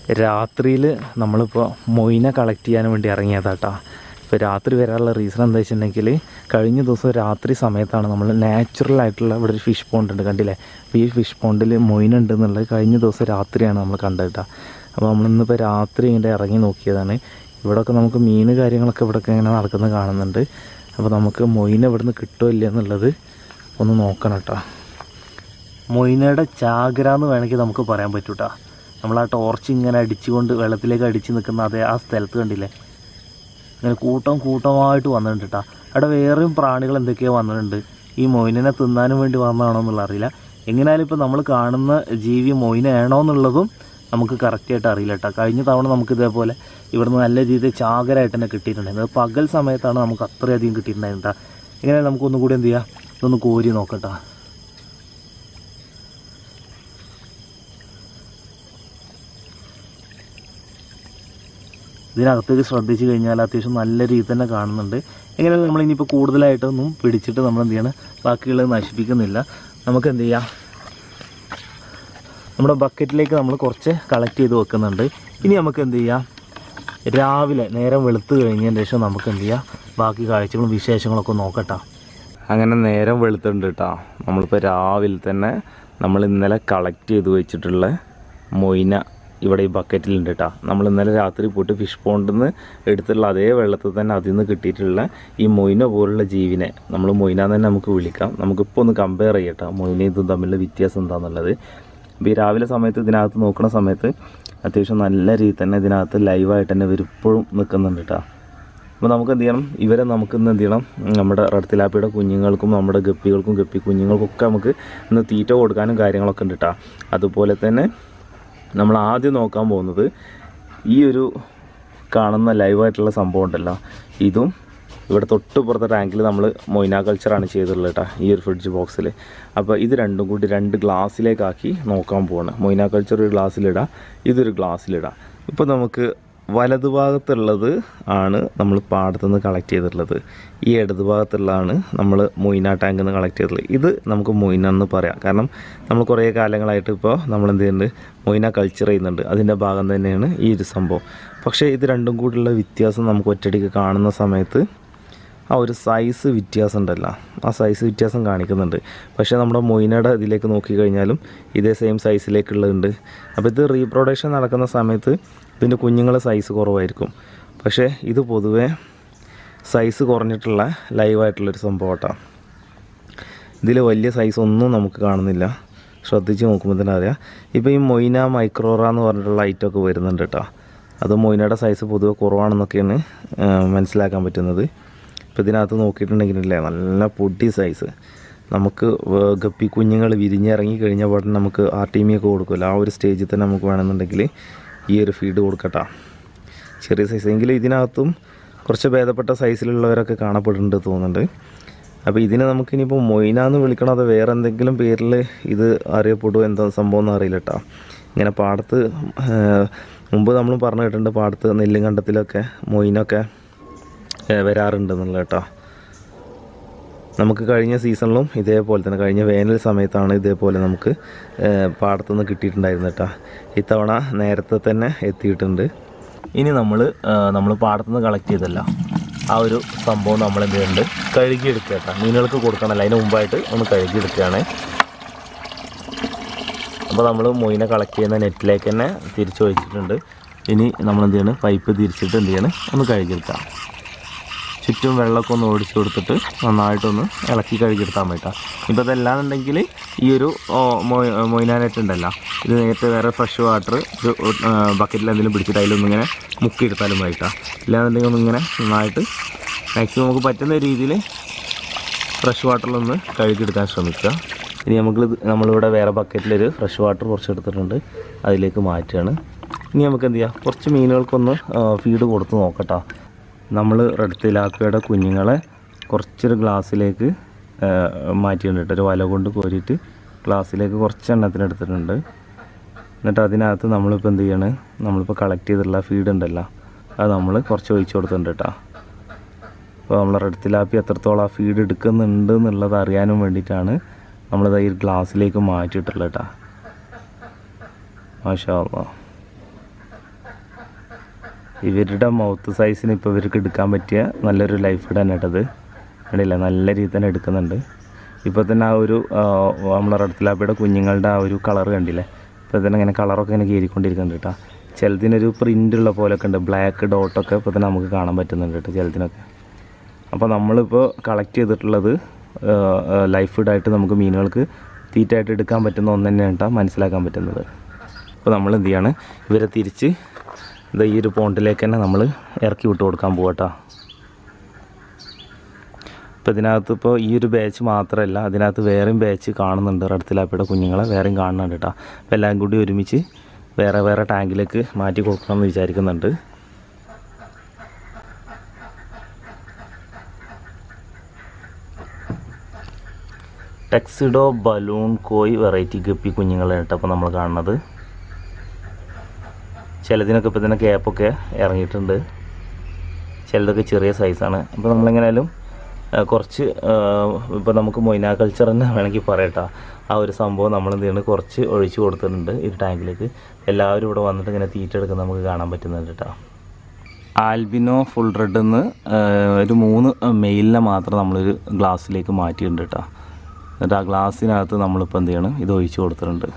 രാത്രിയിൽ നമ്മളിപ്പോൾ മൊയിനെ കളക്ട് ചെയ്യാൻ വേണ്ടി ഇറങ്ങിയതാട്ടാ ഇപ്പോൾ രാത്രി വരാനുള്ള റീസൺ എന്താ വെച്ചിട്ടുണ്ടെങ്കിൽ കഴിഞ്ഞ ദിവസം രാത്രി സമയത്താണ് നമ്മൾ നാച്ചുറൽ ആയിട്ടുള്ള ഇവിടെ ഒരു ഫിഷ് പോണ്ട് ഉണ്ട് കണ്ടില്ലേ അപ്പോൾ ഈ ഫിഷ് പോണ്ടിൽ മൊയിനുണ്ട് എന്നുള്ളത് കഴിഞ്ഞ ദിവസം രാത്രിയാണ് നമ്മൾ കണ്ടത് കേട്ടോ അപ്പോൾ നമ്മളിന്നിപ്പോൾ രാത്രി ഇങ്ങനെ ഇറങ്ങി നോക്കിയതാണ് ഇവിടെയൊക്കെ നമുക്ക് മീൻ കാര്യങ്ങളൊക്കെ ഇവിടെയൊക്കെ ഇങ്ങനെ നടക്കുന്നത് കാണുന്നുണ്ട് അപ്പോൾ നമുക്ക് മൊയിൻ ഇവിടുന്ന് കിട്ടുമോ ഇല്ല എന്നുള്ളത് ഒന്ന് നോക്കണം കേട്ടോ മൊയിനയുടെ ചാകര എന്ന് വേണമെങ്കിൽ നമുക്ക് പറയാൻ പറ്റൂട്ടാ നമ്മൾ ആ ടോർച്ച് ഇങ്ങനെ അടിച്ചുകൊണ്ട് വെള്ളത്തിലേക്ക് അടിച്ച് നിൽക്കുന്ന അതേ ആ സ്ഥലത്ത് കണ്ടില്ലേ ഇങ്ങനെ കൂട്ടം കൂട്ടമായിട്ട് വന്നിട്ടുണ്ട് കേട്ടോ അവിടെ വേറെയും പ്രാണികൾ എന്തൊക്കെയോ വന്നിട്ടുണ്ട് ഈ മൊയിനിനെ തിന്നാനും വേണ്ടി വന്നതാണോ എന്നുള്ള അറിയില്ല എങ്ങനെയാലും ഇപ്പോൾ നമ്മൾ കാണുന്ന ജീവി മൊയിനാണോ എന്നുള്ളതും നമുക്ക് കറക്റ്റായിട്ട് അറിയില്ല കേട്ടോ കഴിഞ്ഞ തവണ നമുക്ക് ഇതേപോലെ ഇവിടുന്ന് നല്ല രീതിയിൽ ചാകരായിട്ട് തന്നെ കിട്ടിയിട്ടുണ്ടായിരുന്നു അത് പകൽ സമയത്താണ് നമുക്ക് അത്രയധികം കിട്ടിയിട്ടുണ്ടായിരുന്നത് കേട്ടോ എങ്ങനെയാലും നമുക്ക് ഒന്നും കൂടി എന്ത് ചെയ്യാം ഇതൊന്ന് കോരി നോക്കട്ടോ ഇതിനകത്തേക്ക് ശ്രദ്ധിച്ചു കഴിഞ്ഞാൽ അത്യാവശ്യം നല്ല രീതിയിൽ തന്നെ കാണുന്നുണ്ട് എങ്ങനെയാലും നമ്മൾ ഇനിയിപ്പോൾ കൂടുതലായിട്ടൊന്നും പിടിച്ചിട്ട് നമ്മൾ എന്ത് ചെയ്യണം ബാക്കിയുള്ളത് നശിപ്പിക്കുന്നില്ല നമുക്ക് എന്ത് ചെയ്യാം നമ്മുടെ ബക്കറ്റിലേക്ക് നമ്മൾ കുറച്ച് കളക്ട് ചെയ്ത് വെക്കുന്നുണ്ട് ഇനി നമുക്ക് എന്ത് ചെയ്യാം രാവിലെ നേരം വെളുത്ത് കഴിഞ്ഞതിന് ശേഷം നമുക്ക് എന്ത് ചെയ്യാം ബാക്കി കാഴ്ചകളും വിശേഷങ്ങളൊക്കെ നോക്കട്ടാ അങ്ങനെ നേരം വെളുത്തുണ്ട് കേട്ടോ നമ്മളിപ്പോൾ രാവിലെ തന്നെ നമ്മൾ ഇന്നലെ കളക്ട് ചെയ്ത് വെച്ചിട്ടുള്ള മൊയ്ന ഇവിടെ ഈ ബക്കറ്റിലുണ്ട് കേട്ടോ നമ്മൾ ഇന്നലെ രാത്രി പോയിട്ട് ഫിഷ് പോണ്ടിൽ നിന്ന് എടുത്തുള്ള അതേ വെള്ളത്തിൽ തന്നെ അതിൽ നിന്ന് കിട്ടിയിട്ടുള്ള ഈ മൊയ്ന പോലുള്ള ജീവിനെ നമ്മൾ മൊയ്ന എന്ന് തന്നെ നമുക്ക് വിളിക്കാം നമുക്കിപ്പോൾ ഒന്ന് കമ്പയർ ചെയ്യട്ടോ മൊയ്ന ഇതും തമ്മിലുള്ള വ്യത്യാസം എന്താണെന്നുള്ളത് അപ്പോൾ ഈ രാവിലെ സമയത്ത് ഇതിനകത്ത് നോക്കുന്ന സമയത്ത് അത്യാവശ്യം നല്ല രീതിയിൽ തന്നെ ഇതിനകത്ത് ലൈവായിട്ട് തന്നെ ഇവർ ഇപ്പോഴും നിൽക്കുന്നുണ്ട് കേട്ടോ അപ്പോൾ നമുക്ക് എന്ത് ചെയ്യണം ഇവരെ നമുക്ക് ഇന്ന് എന്ത് ചെയ്യണം നമ്മുടെ റെഡ് തിലാപ്പിയുടെ കുഞ്ഞുങ്ങൾക്കും നമ്മുടെ ഗപ്പികൾക്കും ഗപ്പി കുഞ്ഞുങ്ങൾക്കൊക്കെ നമുക്ക് ഇന്ന് തീറ്റ കൊടുക്കാനും കാര്യങ്ങളൊക്കെ ഉണ്ട് കേട്ടോ അതുപോലെ തന്നെ നമ്മൾ ആദ്യം നോക്കാൻ പോകുന്നത് ഈ ഒരു കാണുന്ന ലൈവായിട്ടുള്ള സംഭവം ഉണ്ടല്ലോ ഇതും ഇവിടെ തൊട്ട് പുറത്തെ ടാങ്കിൽ നമ്മൾ മൊയ്ന കൾച്ചറാണ് ചെയ്തിട്ടുള്ളത് കേട്ടോ ഈ ഒരു ഫ്രിഡ്ജ് ബോക്സിൽ അപ്പോൾ ഇത് രണ്ടും കൂടി രണ്ട് ഗ്ലാസ്സിലേക്കാക്കി നോക്കാൻ പോവാണ് മൊയ്ന കൾച്ചർ ഒരു ഗ്ലാസ്സിലിടാം ഇതൊരു ഗ്ലാസ്സിലിടാം ഇപ്പോൾ നമുക്ക് വലതുഭാഗത്തുള്ളത് ആണ് നമ്മൾ പാടത്തുനിന്ന് കളക്ട് ചെയ്തിട്ടുള്ളത് ഈ ഇടതുഭാഗത്തുള്ളതാണ് നമ്മൾ മൊയ്ന ടാങ്കിൽ നിന്ന് കളക്ട് ചെയ്തിട്ടുള്ളത് ഇത് നമുക്ക് മൊയ്ന എന്ന് പറയാം കാരണം നമ്മൾ കുറേ കാലങ്ങളായിട്ട് ഇപ്പോൾ നമ്മൾ എന്ത് ചെയ്യുന്നുണ്ട് മൊയ്ന കൾച്ചർ ചെയ്യുന്നുണ്ട് അതിൻ്റെ ഭാഗം തന്നെയാണ് ഈ ഒരു സംഭവം പക്ഷേ ഇത് രണ്ടും കൂടിയുള്ള വ്യത്യാസം നമുക്ക് ഒറ്റയടിക്ക് കാണുന്ന സമയത്ത് ആ ഒരു സൈസ് വ്യത്യാസം ഉണ്ടല്ലോ ആ സൈസ് വ്യത്യാസം കാണിക്കുന്നുണ്ട് പക്ഷേ നമ്മുടെ മൊയിനയുടെ ഇതിലേക്ക് നോക്കിക്കഴിഞ്ഞാലും ഇതേ സെയിം സൈസിലേക്കുള്ളതുണ്ട് അപ്പോൾ ഇത് റീപ്രൊഡക്ഷൻ നടക്കുന്ന സമയത്ത് ഇതിൻ്റെ കുഞ്ഞുങ്ങളെ സൈസ് കുറവായിരിക്കും പക്ഷേ ഇത് പൊതുവേ സൈസ് കുറഞ്ഞിട്ടുള്ള ലൈവായിട്ടുള്ളൊരു സംഭവം കേട്ടോ ഇതിൽ വലിയ സൈസ് ഒന്നും നമുക്ക് കാണുന്നില്ല ശ്രദ്ധിച്ച് നോക്കുമ്പോൾ തന്നെ അറിയാം ഇപ്പോൾ ഈ മൊയ്ന മൈക്രോറ എന്ന് പറഞ്ഞിട്ടുള്ള ഐറ്റമൊക്കെ വരുന്നുണ്ട് കേട്ടോ അത് മൊയ്നയുടെ സൈസ് പൊതുവെ കുറവാണെന്നൊക്കെയാണ് ആ, മനസ്സിലാക്കാൻ പറ്റുന്നത് ഇപ്പോൾ ഇതിനകത്ത് നോക്കിയിട്ടുണ്ടെങ്കിലല്ലേ നല്ല പൊടി സൈസ് നമുക്ക് വേ- ഗപ്പി കുഞ്ഞുങ്ങൾ വിരിഞ്ഞിറങ്ങി കഴിഞ്ഞ പാടം നമുക്ക് ആർ ടി ഒക്കെ കൊടുക്കുമല്ലോ ആ ഒരു സ്റ്റേജിൽ തന്നെ നമുക്ക് വേണമെന്നുണ്ടെങ്കിൽ ഈ ഒരു ഫീഡ് കൊടുക്കട്ടോ ചെറിയ സൈസ് എങ്കിലും ഇതിനകത്തും കുറച്ച് ഭേദപ്പെട്ട സൈസിലുള്ളവരൊക്കെ കാണപ്പെടുന്നുണ്ട് തോന്നുന്നുണ്ട് അപ്പോൾ ഇതിനെ നമുക്ക് ഇനിയിപ്പോൾ മൊയ്ന എന്ന് വിളിക്കണോ അതോ വേറെ എന്തെങ്കിലും പേരിൽ ഇത് അറിയപ്പെടുമോ എന്താ സംഭവം എന്ന് അറിയില്ല കേട്ടോ ഇങ്ങനെ പാടത്ത് ആ, മുമ്പ് നമ്മൾ പറഞ്ഞു കേട്ടിട്ടുണ്ട് പാടത്ത് നെല്ലും കണ്ടത്തിലൊക്കെ മൊയ്നൊക്കെ ആ, വരാറുണ്ടെന്നുള്ള കേട്ടോ നമുക്ക് കഴിഞ്ഞ സീസണിലും ഇതേപോലെ തന്നെ കഴിഞ്ഞ വേനൽ സമയത്താണ് ഇതേപോലെ നമുക്ക് ആ, പാടത്തുനിന്ന് കിട്ടിയിട്ടുണ്ടായിരുന്നു കേട്ടോ ഇത്തവണ നേരത്തെ തന്നെ എത്തിയിട്ടുണ്ട് ഇനി നമ്മൾ നമ്മൾ പാടത്തുനിന്ന് കളക്ട് ചെയ്തല്ല ആ ഒരു സംഭവം നമ്മൾ എന്ത് ചെയ്യുന്നുണ്ട് കഴുകിയെടുക്കുക കേട്ടോ മീനുകൾക്ക് കൊടുക്കണമല്ലോ അതിന് മുമ്പായിട്ട് ഒന്ന് കഴുകിയെടുക്കുകയാണ് അപ്പോൾ നമ്മൾ മൊയിനെ കളക്ട് ചെയ്യുന്ന നെറ്റിലേക്ക് തന്നെ തിരിച്ചു വെച്ചിട്ടുണ്ട് ഇനി നമ്മൾ എന്ത് ചെയ്യണം പൈപ്പ് തിരിച്ചിട്ട് എന്ത് ചെയ്യണം ഒന്ന് കഴുകിയെടുക്കാം ചുറ്റും വെള്ളമൊക്കെ ഒന്ന് ഓടിച്ചു കൊടുത്തിട്ട് നന്നായിട്ടൊന്ന് ഇളക്കി കഴുകിയെടുത്താൽ മതി ഇപ്പോൾ ഇതല്ലാന്നുണ്ടെങ്കിൽ ഈ ഒരു ഓ, മൊയ് മൊയ്നാനെറ്റ് ഉണ്ടല്ലോ ഇത് നേരത്തെ വേറെ ഫ്രഷ് വാട്ടർ ഒരു ബക്കറ്റിൽ എന്തെങ്കിലും പിടിച്ചിട്ട് അതിലൊന്നിങ്ങനെ മുക്കിയെടുത്താലും മതി കേട്ടോ ഇല്ലാന്നുണ്ടെങ്കിൽ ഒന്നിങ്ങനെ നന്നായിട്ട് മാക്സിമം നമുക്ക് പറ്റുന്ന രീതിയിൽ ഫ്രഷ് വാട്ടറിലൊന്ന് കഴുകിയെടുക്കാൻ ശ്രമിക്കുക ഇനി നമുക്ക് നമ്മളിവിടെ വേറെ ബക്കറ്റിലൊരു ഫ്രഷ് വാട്ടർ കുറച്ച് എടുത്തിട്ടുണ്ട് അതിലേക്ക് മാറ്റുകയാണ് ഇനി നമുക്ക് എന്ത് ചെയ്യാം കുറച്ച് മീനുകൾക്കൊന്ന് ഫീഡ് കൊടുത്ത് നോക്കട്ടോ നമ്മൾ റെഡ് തിലാപ്പിയുടെ കുഞ്ഞുങ്ങളെ കുറച്ചൊരു ഗ്ലാസ്സിലേക്ക് മാറ്റിയിട്ടുണ്ട് കേട്ടോ. ഒരു വല കൊണ്ട് കോരിയിട്ട് ഗ്ലാസ്സിലേക്ക് കുറച്ച് എണ്ണത്തിന് എടുത്തിട്ടുണ്ട് എന്നിട്ട് അതിനകത്ത് നമ്മളിപ്പോൾ എന്ത് ചെയ്യണം നമ്മളിപ്പോൾ കളക്ട് ചെയ്തിട്ടുള്ള ഫീഡ് ഉണ്ടല്ലോ അത് നമ്മൾ കുറച്ച് ഒഴിച്ചു കൊടുത്തിട്ടുണ്ട് കേട്ടോ അപ്പോൾ നമ്മൾ റെഡ് തിലാപ്പി എത്രത്തോളം ആ ഫീഡ് എടുക്കുന്നുണ്ട് എന്നുള്ളത് അറിയാനും വേണ്ടിയിട്ടാണ് നമ്മളിത് ഈ ഗ്ലാസ്സിലേക്ക് മാറ്റിയിട്ടുള്ളത് കേട്ടോ മാഷാ അള്ളാ ഇവരുടെ മൗത്ത് സൈസിന് ഇപ്പോൾ ഇവർക്ക് എടുക്കാൻ പറ്റിയ നല്ലൊരു ലൈഫ് ഫുഡ് തന്നെ കേട്ടത് കണ്ടില്ല നല്ല രീതിയിൽ തന്നെ എടുക്കുന്നുണ്ട് ഇപ്പോൾ തന്നെ ആ ഒരു ആ, നമ്മളെ റെഡ്ത്തിലാപ്പയുടെ കുഞ്ഞുങ്ങളുടെ ആ ഒരു കളർ കണ്ടില്ലേ ഇപ്പോൾ തന്നെ ഇങ്ങനെ കളറൊക്കെ ഇങ്ങനെ കയറിക്കൊണ്ടിരിക്കുന്നുണ്ട് കേട്ടോ ചിലതിനൊരു പ്രിൻ്റ് ഉള്ള പോലൊക്കെ ഉണ്ട് ബ്ലാക്ക് ഡോട്ടൊക്കെ ഇപ്പോൾ തന്നെ നമുക്ക് കാണാൻ പറ്റുന്നുണ്ട് കേട്ടോ ചിലതിനൊക്കെ അപ്പോൾ നമ്മളിപ്പോൾ കളക്ട് ചെയ്തിട്ടുള്ളത് ലൈഫ് ഫുഡായിട്ട് നമുക്ക് മീനുകൾക്ക് തീറ്റയായിട്ട് എടുക്കാൻ പറ്റുന്ന ഒന്ന് തന്നെയാണ് കേട്ടോ മനസ്സിലാക്കാൻ പറ്റുന്നത് അപ്പോൾ നമ്മൾ എന്ത് ചെയ്യാണ് ഇവരെ തിരിച്ച് ഇത് ഈ ഒരു പോണ്ടിലേക്ക് തന്നെ നമ്മൾ ഇറക്കി വിട്ട് കൊടുക്കാൻ പോകട്ടോ ഇപ്പോൾ ഇതിനകത്ത് ഇപ്പോൾ ഈ ഒരു ബാച്ച് മാത്രമല്ല അതിനകത്ത് വേറെയും ബാച്ച് കാണുന്നുണ്ട് റെഡ്ത്തിലാപ്പയുടെ കുഞ്ഞുങ്ങളെ വേറെയും കാണുന്നുണ്ട് കേട്ടോ അപ്പോൾ എല്ലാം കൂടി ഒരുമിച്ച് വേറെ വേറെ ടാങ്കിലേക്ക് മാറ്റി കൊടുക്കണം എന്ന് വിചാരിക്കുന്നുണ്ട് tuxedo balloon koi variety guppy കുഞ്ഞുങ്ങളാണ് കേട്ടോ അപ്പോൾ നമ്മൾ കാണുന്നത് ചിലതിനൊക്കെ ഇപ്പോൾ തന്നെ ക്യാപ്പൊക്കെ ഇറങ്ങിയിട്ടുണ്ട് ചിലതൊക്കെ ചെറിയ സൈസാണ് അപ്പോൾ നമ്മളെങ്ങനെയാലും ആ, കുറച്ച് ഇപ്പോൾ നമുക്ക് മൊയ്ന കൾച്ചർ തന്നെ വേണമെങ്കിൽ പറയട്ടോ ആ ഒരു സംഭവം നമ്മൾ എന്ത് ചെയ്യുന്നത് കുറച്ച് ഒഴിച്ച് കൊടുത്തിട്ടുണ്ട് ഈ ടാങ്കിലേക്ക് എല്ലാവരും ഇവിടെ വന്നിട്ട് ഇങ്ങനെ തീറ്റ എടുക്കുന്നത് നമുക്ക് കാണാൻ പറ്റുന്നുണ്ട് കേട്ടോ ആൽബിനോ ഫുൾ റെഡ് എന്ന് ഒരു മൂന്ന് മെയിലിനെ മാത്രം നമ്മളൊരു ഗ്ലാസ്സിലേക്ക് മാറ്റിയിട്ടുണ്ട് കേട്ടോ എന്നിട്ട് ആ ഗ്ലാസ്സിനകത്ത് നമ്മളിപ്പോൾ എന്ത് ചെയ്യണം ഇത് ഒഴിച്ച് കൊടുത്തിട്ടുണ്ട്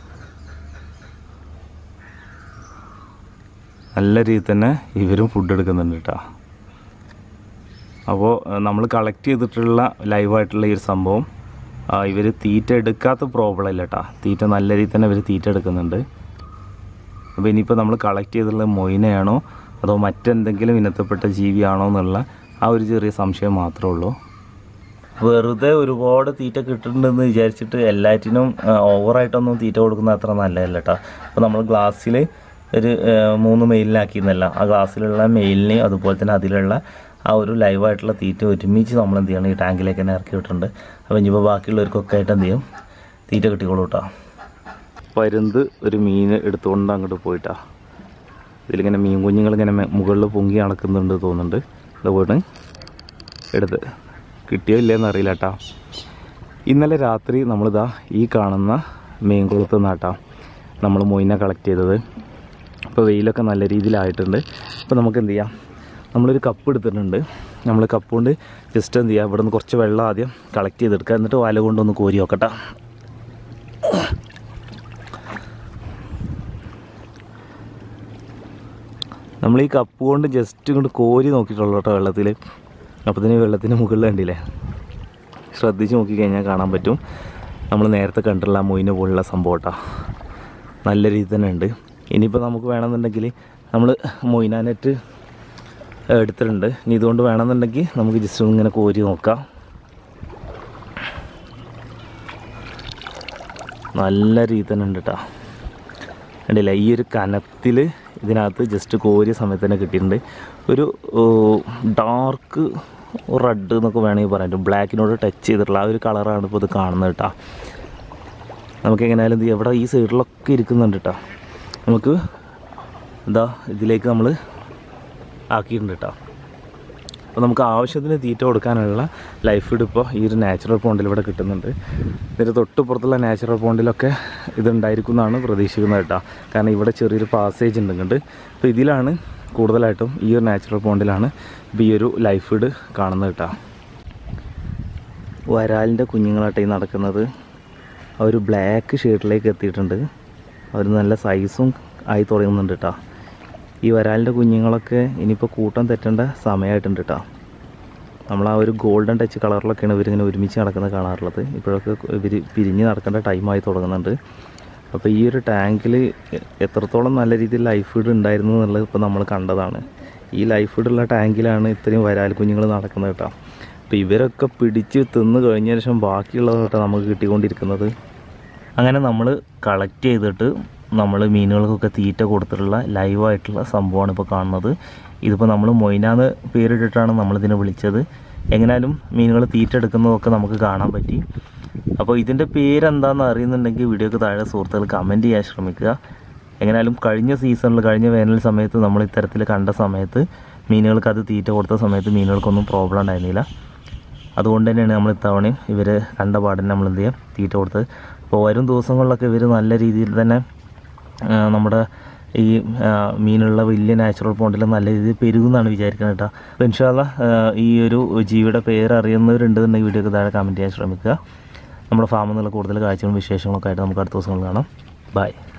നല്ല രീതിയിൽ തന്നെ ഇവരും ഫുഡ് എടുക്കുന്നുണ്ട് കേട്ടോ അപ്പോൾ നമ്മൾ കളക്ട് ചെയ്തിട്ടുള്ള ലൈവായിട്ടുള്ള ഈ ഒരു സംഭവം ഇവർ തീറ്റ എടുക്കാത്ത പ്രോബ്ലം ഇല്ല കേട്ടോ തീറ്റ നല്ല രീതിയിൽ തന്നെ ഇവർ തീറ്റ എടുക്കുന്നുണ്ട് അപ്പോൾ ഇനിയിപ്പോൾ നമ്മൾ കളക്ട് ചെയ്തിട്ടുള്ള മൊയിനയാണോ അതോ മറ്റെന്തെങ്കിലും ഇനത്തിൽപ്പെട്ട ജീവിയാണോ എന്നുള്ള ആ ഒരു ചെറിയ സംശയം മാത്രമേ ഉള്ളൂ വെറുതെ ഒരുപാട് തീറ്റ കിട്ടുന്നുണ്ടെന്ന് വിചാരിച്ചിട്ട് എല്ലാറ്റിനും ആ, ഓവറായിട്ടൊന്നും തീറ്റ കൊടുക്കുന്ന അത്ര നല്ലതല്ല കേട്ടോ അപ്പോൾ നമ്മൾ ഗ്ലാസ്സിൽ ഒരു ആ, മൂന്ന് മെയിലിനാക്കിയിരുന്നല്ല ആ ഗ്ലാസ്സിലുള്ള മെയിലിന് അതുപോലെ തന്നെ അതിലുള്ള ആ ഒരു ലൈവായിട്ടുള്ള തീറ്റ ഒരുമിച്ച് നമ്മൾ എന്ത് ചെയ്യണം ഈ ടാങ്കിലേക്ക് തന്നെ ഇറക്കി വിട്ടിട്ടുണ്ട് അപ്പോൾ ഇനിയിപ്പോൾ ബാക്കിയുള്ളവർക്കൊക്കെ ആയിട്ട് എന്ത് ചെയ്യും തീറ്റ കിട്ടിക്കോളൂ കേട്ടോ പരുന്ത് ഒരു മീൻ എടുത്തുകൊണ്ട് അങ്ങോട്ട് പോയിട്ടാ ഇതിലിങ്ങനെ മീൻ കുഞ്ഞുങ്ങൾ ഇങ്ങനെ മുകളിൽ പൊങ്ങി നടക്കുന്നുണ്ട് തോന്നുന്നുണ്ട് അതുപോലെ എടുത്ത് കിട്ടിയോ ഇല്ലയെന്ന് അറിയില്ല കേട്ടോ ഇന്നലെ രാത്രി നമ്മളിതാ ഈ കാണുന്ന മീൻകുളത്ത് നിന്നാട്ടാ നമ്മൾ മൊയിനെ കളക്ട് ചെയ്തത് അപ്പോൾ വെയിലൊക്കെ നല്ല രീതിയിലായിട്ടുണ്ട് അപ്പോൾ നമുക്ക് എന്ത് ചെയ്യാം നമ്മളൊരു കപ്പ് എടുത്തിട്ടുണ്ട് നമ്മൾ കപ്പ് കൊണ്ട് ജസ്റ്റ് എന്ത് ചെയ്യുക ഇവിടെ നിന്ന് കുറച്ച് വെള്ളം ആദ്യം കളക്ട് ചെയ്തെടുക്കുക എന്നിട്ട് വല കൊണ്ടൊന്ന് കോരി നോക്കട്ടെ നമ്മൾ ഈ കപ്പ് കൊണ്ട് ജസ്റ്റ് ഇങ്ങോട്ട് കോരി നോക്കിയിട്ടുള്ളൂ കേട്ടോ വെള്ളത്തിൽ അപ്പത്തിന് വെള്ളത്തിൻ്റെ മുകളിൽ കണ്ടില്ലേ ശ്രദ്ധിച്ച് നോക്കിക്കഴിഞ്ഞാൽ കാണാൻ പറ്റും നമ്മൾ നേരത്തെ കണ്ടിട്ടുള്ള ആ മൊയിനെ പോലുള്ള സംഭവം കേട്ടോ നല്ല രീതിയിൽ തന്നെ ഉണ്ട് ഇനിയിപ്പോൾ നമുക്ക് വേണമെന്നുണ്ടെങ്കിൽ നമ്മൾ മൊയിനാനെറ്റ് എടുത്തിട്ടുണ്ട് ഇനി ഇതുകൊണ്ട് വേണമെന്നുണ്ടെങ്കിൽ നമുക്ക് ജസ്റ്റ് ഇങ്ങനെ കോരി നോക്കാം നല്ല രീതിയിൽ തന്നെ ഉണ്ട് കേട്ടോ കണ്ടില്ല ഈ ഒരു കനത്തിൽ ഇതിനകത്ത് ജസ്റ്റ് കോരിയ സമയത്ത് തന്നെ കിട്ടിയിട്ടുണ്ട് ഒരു ഡാർക്ക് റെഡ് എന്നൊക്കെ വേണമെങ്കിൽ പറയാം ബ്ലാക്കിനോട് ടച്ച് ചെയ്തിട്ടുള്ള ആ ഒരു കളറാണ് ഇപ്പോൾ ഇത് കാണുന്നത് കേട്ടോ നമുക്ക് എങ്ങനെയായാലും ഇത് എവിടെ ഈ സൈഡിലൊക്കെ ഇരിക്കുന്നുണ്ട് കേട്ടോ നമുക്ക് എന്താ ഇതിലേക്ക് നമ്മൾ ആക്കിയിട്ടുണ്ട് കേട്ടോ അപ്പോൾ നമുക്ക് ആവശ്യത്തിന് തീറ്റ കൊടുക്കാനുള്ള ലൈഫ് ഫുഡ് ഇപ്പോൾ ഈ ഒരു നാച്ചുറൽ പോണ്ടിൽ ഇവിടെ കിട്ടുന്നുണ്ട് ഇതിൻ്റെ തൊട്ടുപുറത്തുള്ള നാച്ചുറൽ പോണ്ടിലൊക്കെ ഇതുണ്ടായിരിക്കും എന്നാണ് പ്രതീക്ഷിക്കുന്നത് കേട്ടോ കാരണം ഇവിടെ ചെറിയൊരു പാസേജ് ഉണ്ട് ഇങ്ങോട്ട് അപ്പോൾ ഇതിലാണ് കൂടുതലായിട്ടും ഈ ഒരു നാച്ചുറൽ പോണ്ടിലാണ് ഇപ്പോൾ ഈ ഒരു ലൈഫ് ഫുഡ് കാണുന്നത് കേട്ടോ വരാലിൻ്റെ കുഞ്ഞുങ്ങളാട്ടെ ഈ നടക്കുന്നത് ആ ഒരു ബ്ലാക്ക് ഷെയ്ഡിലേക്ക് എത്തിയിട്ടുണ്ട് അവർ നല്ല സൈസും ആയി തുടങ്ങുന്നുണ്ട് കേട്ടോ ഈ വരാലിൻ്റെ കുഞ്ഞുങ്ങളൊക്കെ ഇനിയിപ്പോൾ കൂട്ടം തെറ്റേണ്ട സമയമായിട്ടുണ്ട് കേട്ടോ നമ്മൾ ആ ഒരു ഗോൾഡൻ ടച്ച് കളറിലൊക്കെയാണ് ഇവരിങ്ങനെ ഒരുമിച്ച് നടക്കുന്നത് കാണാറുള്ളത് ഇപ്പോഴൊക്കെ ഇവർ പിരിഞ്ഞ് നടക്കേണ്ട ടൈമായി തുടങ്ങുന്നുണ്ട് അപ്പോൾ ഈ ഒരു ടാങ്കിൽ എത്രത്തോളം നല്ല രീതിയിൽ ലൈഫ് ഫുഡ് ഉണ്ടായിരുന്നു എന്നുള്ളത് ഇപ്പോൾ നമ്മൾ കണ്ടതാണ് ഈ ലൈഫ് ഫുഡുള്ള ടാങ്കിലാണ് ഇത്രയും വരാൽ കുഞ്ഞുങ്ങൾ നടക്കുന്നത് കേട്ടോ അപ്പോൾ ഇവരൊക്കെ പിടിച്ച് തിന്ന് കഴിഞ്ഞ ശേഷം ബാക്കിയുള്ളത് കേട്ടോ നമുക്ക് കിട്ടിക്കൊണ്ടിരിക്കുന്നത് അങ്ങനെ നമ്മൾ കളക്ട് ചെയ്തിട്ട് നമ്മൾ മീനുകൾക്കൊക്കെ തീറ്റ കൊടുത്തിട്ടുള്ള ലൈവായിട്ടുള്ള സംഭവമാണ് ഇപ്പോൾ കാണുന്നത് ഇതിപ്പോൾ നമ്മൾ മൊയ്നാന്ന് പേരിട്ടിട്ടാണ് നമ്മളിതിനെ വിളിച്ചത് എങ്ങനെയാലും മീനുകൾ തീറ്റ എടുക്കുന്നതൊക്കെ നമുക്ക് കാണാൻ പറ്റി അപ്പോൾ ഇതിൻ്റെ പേരെന്താണെന്ന് അറിയുന്നുണ്ടെങ്കിൽ വീഡിയോക്ക് താഴെ സുഹൃത്തുക്കൾ കമൻറ്റ് ചെയ്യാൻ ശ്രമിക്കുക എങ്ങനെയാലും കഴിഞ്ഞ സീസണിൽ കഴിഞ്ഞ വേനൽ സമയത്ത് നമ്മൾ ഇത്തരത്തിൽ കണ്ട സമയത്ത് മീനുകൾക്ക് അത് തീറ്റ കൊടുത്ത സമയത്ത് മീനുകൾക്കൊന്നും പ്രോബ്ലം ഉണ്ടായിരുന്നില്ല അതുകൊണ്ട് തന്നെയാണ് നമ്മൾ ഇത്തവണയും ഇവർ കണ്ട പാടിന് നമ്മൾ എന്ത് ചെയ്യാം തീറ്റ കൊടുത്തത് അപ്പോൾ വരും ദിവസങ്ങളിലൊക്കെ ഇവർ നല്ല രീതിയിൽ തന്നെ ആ, നമ്മുടെ ഈ ആ, മീനുള്ള വലിയ നാച്ചുറൽ പോണ്ടിൽ നല്ല രീതിയിൽ പെരുകുമെന്നാണ് വിചാരിക്കുന്നത് കേട്ടോ അപ്പോൾ ഇൻഷാല്ല ഈ ഒരു ജീവിയുടെ പേര് അറിയുന്നവരുണ്ടെന്നുണ്ടെങ്കിൽ വീഡിയോക്ക് താഴെ കമൻറ്റ് ചെയ്യാൻ ശ്രമിക്കുക നമ്മുടെ ഫാമിൽ നിന്നുള്ള കൂടുതൽ കാഴ്ചകളും വിശേഷങ്ങളൊക്കെ ആയിട്ട് നമുക്ക് അടുത്ത ദിവസങ്ങൾ കാണാം ബൈ